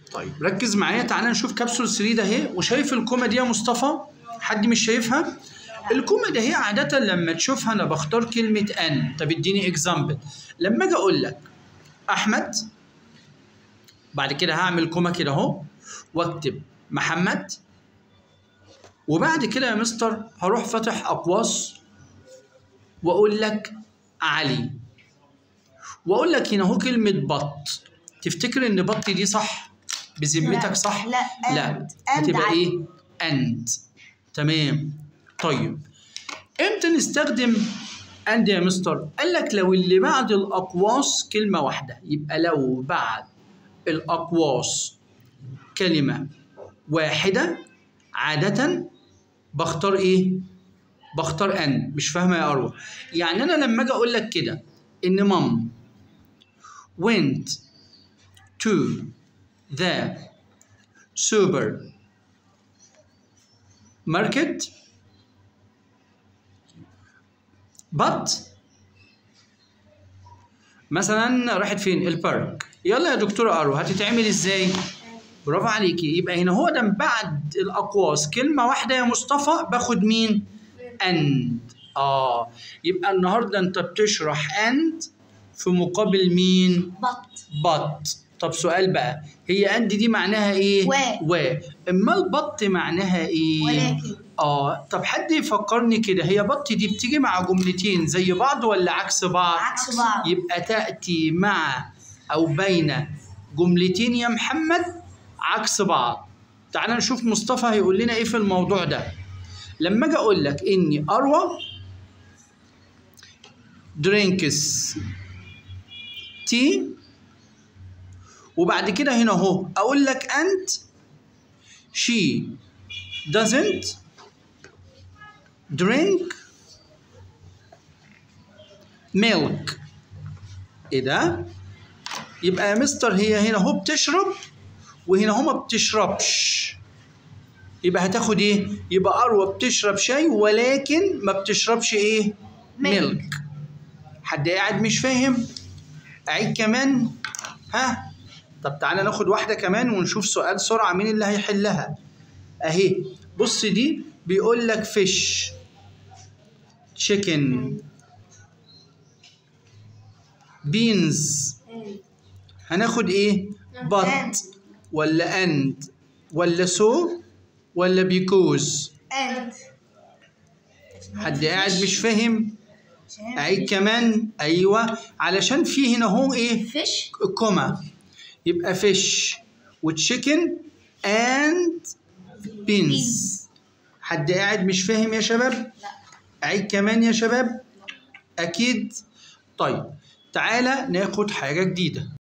طيب ركز معايا تعالى نشوف كبسول 3 ده اهي وشايف الكومه دي يا مصطفى حد مش شايفها الكومه ده هي عاده لما تشوفها انا بختار كلمه ان طب اديني اكزامبل لما اجي اقول لك احمد بعد كده هعمل كومه كده اهو واكتب محمد وبعد كده يا مستر هروح فاتح اقواس واقول لك علي واقول لك هنا اهو كلمه بط تفتكر ان بط دي صح بذمتك لا، صح لا، لا and. and هتبقى عادي. ايه اند تمام طيب امتى نستخدم اند يا مستر قال لك لو اللي بعد الاقواس كلمه واحده يبقى لو بعد الاقواس كلمه واحده عاده بختار ايه بختار ان مش فاهمه يا اروى يعني انا لما اجي اقول لك كده ان مام went to the super market but مثلا راحت فين البارك يلا يا دكتوره ارو هتتعمل ازاي برافو عليكي يبقى هنا هو ده بعد الاقواس كلمه واحده يا مصطفى باخد مين اند اه يبقى النهارده انت بتشرح اند في مقابل مين بط بط طب سؤال بقى هي اند دي معناها ايه و. و اما البط معناها ايه ولكن. اه طب حد يفكرني كده هي بط دي بتيجي مع جملتين زي بعض ولا عكس بعض عكس بعض. يبقى تأتي مع أو بين جملتين يا محمد عكس بعض تعال نشوف مصطفى هيقول لنا ايه في الموضوع ده لما اجي اقول لك اني اروى درينكس تي وبعد كده هنا اهو اقول لك انت she doesn't drink milk ايه ده يبقى يا مستر هي هنا اهو بتشرب وهنا اهو ما بتشربش يبقى هتاخد ايه يبقى اروى بتشرب شاي ولكن ما بتشربش ايه ميلك حد قاعد مش فاهم اعيد كمان ها طب تعالى ناخد واحده كمان ونشوف سؤال سرعه مين اللي هيحلها اهي بص دي بيقول لك فيش تشيكن بينز هناخد ايه بط And. ولا اند ولا سو ولا بيكوز and حد قاعد مش فاهم اعيد كمان ايوه علشان في هنا هو ايه فيش كوما يبقى فيش وتشيكن اند بينز حد قاعد مش فاهم يا شباب لا اعيد كمان يا شباب اكيد طيب تعالى ناخد حاجه جديده